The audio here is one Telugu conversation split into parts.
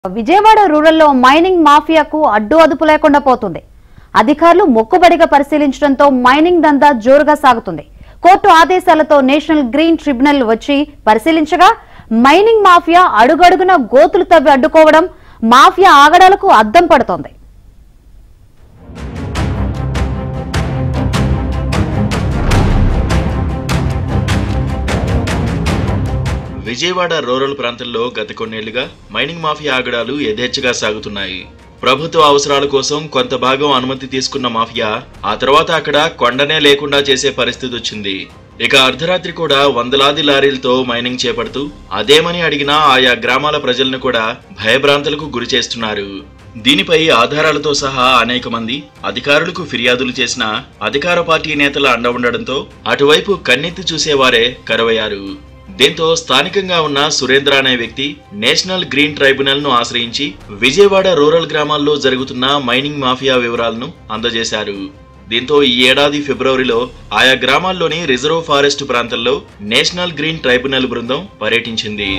విజయవాడ రూరల్లో మైనింగ్ మాఫియాకు అడ్డు అదుపు లేకుండా పోతుంది అధికారులు మొక్కుబడిగా పరిశీలించడంతో మైనింగ్ దందా జోరుగా సాగుతుంది కోర్టు ఆదేశాలతో నేషనల్ గ్రీన్ ట్రిబ్యునల్ వచ్చి పరిశీలించగా మైనింగ్ మాఫియా అడుగడుగున గోతులు తవ్వి అడ్డుకోవడం మాఫియా ఆగడాలకు అద్దం పడుతోంది విజయవాడ రూరల్ ప్రాంతంలో గత కొన్నేళ్లుగా మైనింగ్ మాఫియా ఆగడాలు యథేచ్ఛగా సాగుతున్నాయి ప్రభుత్వ అవసరాల కోసం కొంత భాగం అనుమతి తీసుకున్న మాఫియా ఆ తర్వాత అక్కడ కొండనే లేకుండా చేసే పరిస్థితి వచ్చింది ఇక అర్ధరాత్రి కూడా వందలాది లారీలతో మైనింగ్ చేపడుతూ అదేమని అడిగినా ఆయా గ్రామాల ప్రజలను కూడా భయభ్రాంతులకు గురి చేస్తున్నారు దీనిపై ఆధారాలతో సహా అనేక మంది అధికారులకు ఫిర్యాదులు చేసినా అధికార పార్టీ నేతల అండ ఉండడంతో అటువైపు కన్నెత్తి చూసేవారే కరువయ్యారు దీంతో స్థానికంగా ఉన్న సురేంద్ర అనే వ్యక్తి నేషనల్ గ్రీన్ ట్రైబ్యునల్ ను ఆశ్రయించి విజయవాడ రూరల్ గ్రామాల్లో జరుగుతున్న మైనింగ్ మాఫియా వివరాలను అందజేశారు దీంతో ఈ ఏడాది ఫిబ్రవరిలో ఆయా గ్రామాల్లోని రిజర్వ్ ఫారెస్ట్ ప్రాంతంలో నేషనల్ గ్రీన్ ట్రైబ్యునల్ బృందం పర్యటించింది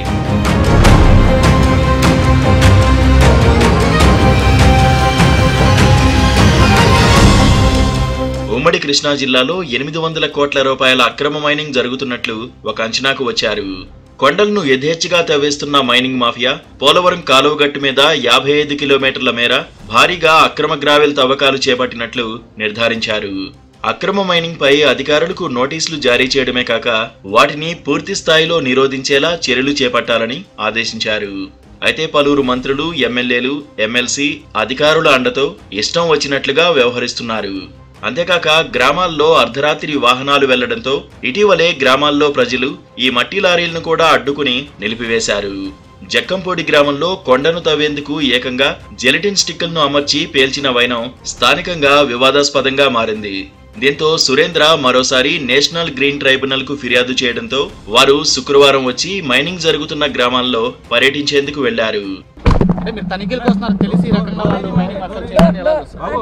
ఉమ్మడి కృష్ణా జిల్లాలో ఎనిమిది వందల కోట్ల రూపాయల అక్రమ మైనింగ్ జరుగుతున్నట్లు ఒక అంచనాకు వచ్చారు కొండలను యథేచ్ఛగా తవ్వేస్తున్న మైనింగ్ మాఫియా పోలవరం కాలువగట్టు మీద యాభై ఐదు కిలోమీటర్ల మేర భారీగా అక్రమ గ్రావెల్ తవ్వకాలు చేపట్టినట్లు నిర్ధారించారు అక్రమ మైనింగ్ పై అధికారులకు నోటీసులు జారీ చేయడమే కాక వాటిని పూర్తి స్థాయిలో నిరోధించేలా చర్యలు చేపట్టాలని ఆదేశించారు అయితే పలువురు మంత్రులు ఎమ్మెల్యేలు ఎమ్మెల్సీ అధికారుల అండతో ఇష్టం వచ్చినట్లుగా వ్యవహరిస్తున్నారు అంతేకాక గ్రామాల్లో అర్ధరాత్రి వాహనాలు వెళ్లడంతో ఇటీవలే గ్రామాల్లో ప్రజలు ఈ మట్టి లారీలను కూడా అడ్డుకుని నిలిపివేశారు జక్కంపొడి గ్రామంలో కొండను తవ్వేందుకు ఏకంగా జెలటిన్ స్టిక్కులను అమర్చి పేల్చిన వైనం స్థానికంగా వివాదాస్పదంగా మారింది దీంతో సురేంద్ర మరోసారి నేషనల్ గ్రీన్ ట్రైబ్యునల్ కు ఫిర్యాదు చేయడంతో వారు శుక్రవారం వచ్చి మైనింగ్ జరుగుతున్న గ్రామాల్లో పర్యటించేందుకు వెళ్లారు అంటే మీరు తనిఖీలకు వస్తున్నారు తెలిసి ఈ రకంగా వాళ్ళు మైనింగ్ అసలు చేయాలని ఎలా చూస్తారు?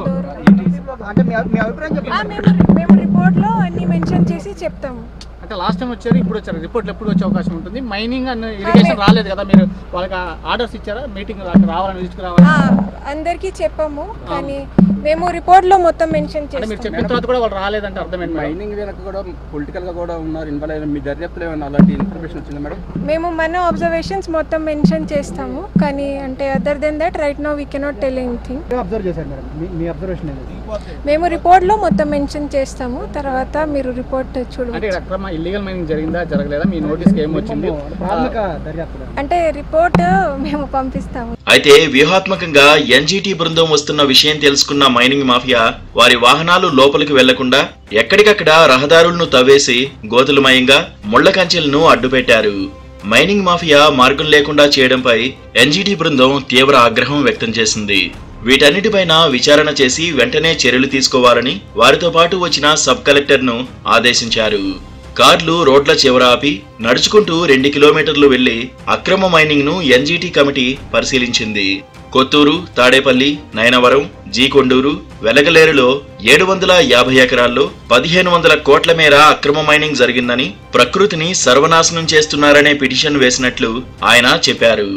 అంటే మీ మీ అభిప్రాయం చెప్పండి ఆ, మేము మేము రిపోర్ట్లో అన్ని మెన్షన్ చేసి చెప్తాము అంటే లాస్ట్ టైం వచ్చారు ఇప్పుడు వచ్చారు రిపోర్ట్లు ఎప్పుడు వచ్చే అవకాశం ఉంటుంది మైనింగ్ అన్న ఇరిగేషన్ రాలేదు కదా మీరు వాళ్ళకి ఆర్డర్స్ ఇచ్చారా మీటింగ్ రావాలని విజిట్కి రావాలి ఆ, అందరికీ చెప్పాము కానీ మేము రిపోర్ట్లో మొత్తం మెన్షన్ అంటే మీరు చేస్తాం చెప్పిన తర్వాత కూడా వాళ్ళు రాలేదంటే అర్థమైంది మేడం మైనింగ్ వెనక కూడా పొలిటికల్ గా కూడా ఉన్నారు ఇన్వాల్వ్ అయిన మీ దర్యాప్తులో ఏమైనా అలాంటి ఇన్ఫర్మేషన్ వచ్చిందా మేడం మేము మన అబ్జర్వేషన్స్ మొత్తం మెన్షన్ చేస్తాము కానీ అంటే other than that right no we cannot tell anything observe చేశారు మేడం మీ- మీ అబ్జర్వేషన్ ఏంటి మేము రిపోర్ట్లో మొత్తం మెన్షన్ చేస్తాము తర్వాత మీరు రిపోర్ట్ అంటే చూడవచ్చు అక్రమ ఇల్లీగల్ మైనింగ్ జరిగిందా జరగలేదా మీ నోటీస్కి ఏం వచ్చింది ప్రాథమిక దర్యాప్తు అంటే రిపోర్ట్ మేము పంపిస్తాము అయితే వ్యూహాత్మకంగా ఎన్జీటీ బృందం వస్తున్న విషయం తెలుసుకున్న మైనింగ్ మాఫియా వారి వాహనాలు లోపలికి వెళ్లకుండా ఎక్కడికక్కడ రహదారులను తవ్వేసి గోతులమయంగా ముళ్ల కంచెలను అడ్డుపెట్టారు మైనింగ్ మాఫియా మార్గం లేకుండా చేయడంపై ఎన్జీటీ బృందం తీవ్ర ఆగ్రహం వ్యక్తం చేసింది వీటన్నిటిపైన విచారణ చేసి వెంటనే చర్యలు తీసుకోవాలని వారితో పాటు వచ్చిన సబ్ కలెక్టర్ను ఆదేశించారు కార్లు రోడ్ల చివర ఆపి నడుచుకుంటూ రెండు కిలోమీటర్లు వెళ్లి అక్రమ మైనింగ్ ను ఎన్జీటీ కమిటీ పరిశీలించింది కొత్తూరు తాడేపల్లి నయనవరం జీకొండూరు వెలగలేరులో ఏడు వందల యాభై ఎకరాల్లో పదిహేను వందల కోట్ల మేర అక్రమ మైనింగ్ జరిగిందని ప్రకృతిని సర్వనాశనం చేస్తున్నారనే పిటిషన్ వేసినట్లు ఆయన చెప్పారు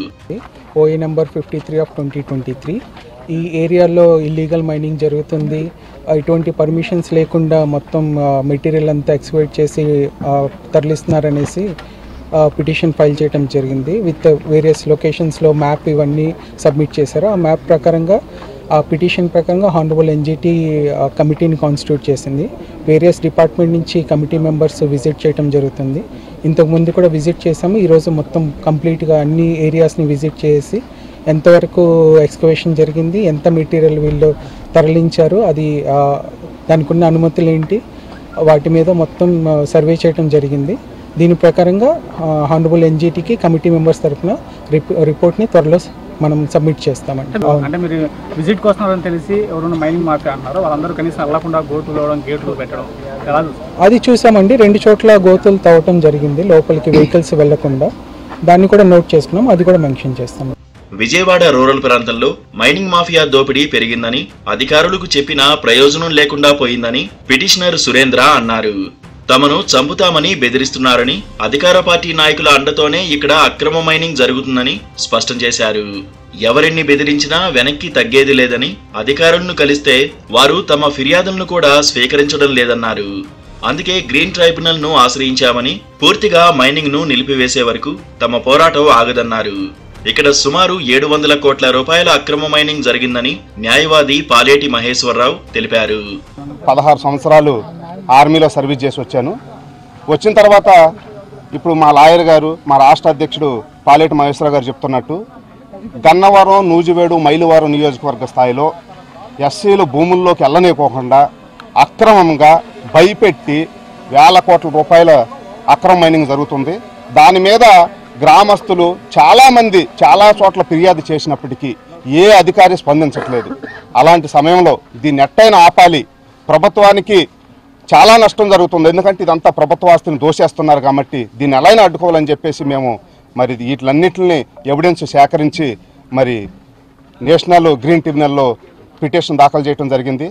OA number fifty three of twenty twenty three ఈ ఏరియాలో ఇల్లీగల్ మైనింగ్ జరుగుతుంది ఆ, ఎటువంటి పర్మిషన్స్ లేకుండా మొత్తం మెటీరియల్ అంతా ఎక్స్వైట్ చేసి ఆ, తరలిస్తున్నారనేసి పిటిషన్ ఫైల్ చేయడం జరిగింది విత్ వేరియస్ లొకేషన్స్లో మ్యాప్ ఇవన్నీ సబ్మిట్ చేశారు ఆ మ్యాప్ ప్రకారంగా ఆ పిటిషన్ ప్రకారంగా హానరబుల్ ఎన్జిటి కమిటీని కాన్స్టిట్యూట్ చేసింది వేరియస్ డిపార్ట్మెంట్ నుంచి కమిటీ మెంబర్స్ విజిట్ చేయడం జరుగుతుంది ఇంతకుముందు కూడా విజిట్ చేసాము ఈరోజు మొత్తం కంప్లీట్గా అన్ని ఏరియాస్ని విజిట్ చేసి ఎంతవరకు ఎక్స్కవేషన్ జరిగింది ఎంత మెటీరియల్ వీళ్ళు తరలించారు అది ఆ, దానికి ఉన్న అనుమతులు ఏంటి వాటి మీద మొత్తం ఆ, సర్వే చేయడం జరిగింది దీని ప్రకారంగా హానరబుల్ ఎన్జిటికి కమిటీ మెంబర్స్ తరఫున రిపో రిపోర్ట్ని త్వరలో మనం సబ్మిట్ చేస్తామండి అవును. అంటే మీరు విజిట్కి వస్తున్నారని తెలిసి ఎవరైనా మైనింగ్ మాఫియా అంటున్నారు వాళ్ళందరూ కనీసం వెళ్లకుండా గోతులు వేయడం గేట్లు పెట్టడం ఎలా చూస్తారు? అది చూసామండి రెండు చోట్ల గోతులు తవ్వటం జరిగింది లోపలికి వెహికల్స్ వెళ్లకుండా దాన్ని కూడా నోట్ చేసుకున్నాం అది కూడా మెన్షన్ చేస్తాం విజయవాడ రూరల్ ప్రాంతంలో మైనింగ్ మాఫియా దోపిడీ పెరిగిందని అధికారులకు చెప్పినా ప్రయోజనం లేకుండా పోయిందని పిటిషనర్ సురేంద్ర అన్నారు తమను చంపుతామని బెదిరిస్తున్నారని అధికార పార్టీ నాయకుల అండతోనే ఇక్కడ అక్రమ మైనింగ్ జరుగుతుందని స్పష్టం చేశారు ఎవరిని బెదిరించినా వెనక్కి తగ్గేది లేదని అధికారులను కలిస్తే వారు తమ ఫిర్యాదులను కూడా స్వీకరించడం లేదన్నారు అందుకే గ్రీన్ ట్రైబ్యునల్ ను ఆశ్రయించామని పూర్తిగా మైనింగ్ ను నిలిపివేసే వరకు తమ పోరాటం ఆగదన్నారు ఇక్కడ సుమారు ఏడు వందల కోట్ల రూపాయల అక్రమ మైనింగ్ జరిగిందని న్యాయవాది పాలేటి మహేశ్వరరావు తెలిపారు పదహారు సంవత్సరాలు ఆర్మీలో సర్వీస్ చేసి వచ్చాను వచ్చిన తర్వాత ఇప్పుడు మా లాయర్ గారు మా రాష్ట్ర అధ్యక్షుడు పాలేటి మహేశ్వర గారు చెప్తున్నట్టు గన్నవరం నూజివేడు మైలువారం నియోజకవర్గ స్థాయిలో ఎస్సీలు భూముల్లోకి వెళ్ళనివ్వకుండా అక్రమంగా భయపెట్టి వేల కోట్ల రూపాయల అక్రమ మైనింగ్ జరుగుతుంది దాని మీద గ్రామస్తులు చాలామంది చాలా చోట్ల ఫిర్యాదు చేసినప్పటికీ ఏ అధికారి స్పందించట్లేదు అలాంటి సమయంలో దీన్ని ఎట్టైనా ఆపాలి ప్రభుత్వానికి చాలా నష్టం జరుగుతుంది ఎందుకంటే ఇదంతా ప్రభుత్వ ఆస్తిని దోసేస్తున్నారు కాబట్టి దీన్ని ఎలా అయినా అడ్డుకోవాలని చెప్పేసి మేము మరి వీటిలన్నిటిని ఎవిడెన్స్ సేకరించి మరి నేషనల్ గ్రీన్ ట్రిబ్యునల్లో పిటిషన్ దాఖలు చేయడం జరిగింది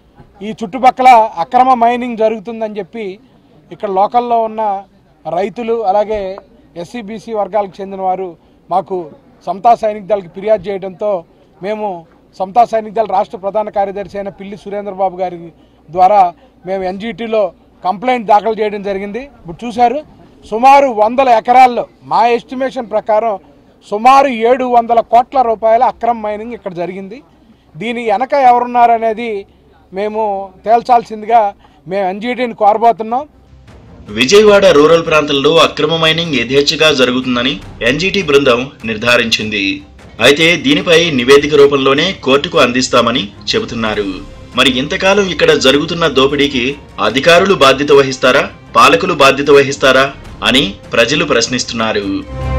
ఈ చుట్టుపక్కల అక్రమ మైనింగ్ జరుగుతుందని చెప్పి ఇక్కడ లోకల్లో ఉన్న రైతులు అలాగే ఎస్సీ బీసీ వర్గాలకు చెందిన వారు మాకు సమతా సైనిక దళకి ఫిర్యాదు చేయడంతో మేము సమతా సైనిక దళ రాష్ట్ర ప్రధాన కార్యదర్శి అయిన పిల్లి సురేంద్రబాబు గారి ద్వారా మేము ఎన్జిటిలో కంప్లైంట్ దాఖలు చేయడం జరిగింది ఇప్పుడు చూశారు సుమారు వందల ఎకరాల్లో మా ఎస్టిమేషన్ ప్రకారం సుమారు ఏడు వందల కోట్ల రూపాయల అక్రమ మైనింగ్ ఇక్కడ జరిగింది దీని వెనక ఎవరున్నారనేది మేము తేల్చాల్సిందిగా మేము ఎన్జిటిని కోరబోతున్నాం విజయవాడ రూరల్ ప్రాంతంలో అక్రమ మైనింగ్ యథేచ్ఛగా జరుగుతుందని ఎన్జీటీ బృందం నిర్ధారించింది అయితే దీనిపై నివేదిక రూపంలోనే కోర్టుకు అందిస్తామని చెబుతున్నారు మరి ఇంతకాలం ఇక్కడ జరుగుతున్న దోపిడీకి అధికారులు బాధ్యత వహిస్తారా పాలకులు బాధ్యత వహిస్తారా అని ప్రజలు ప్రశ్నిస్తున్నారు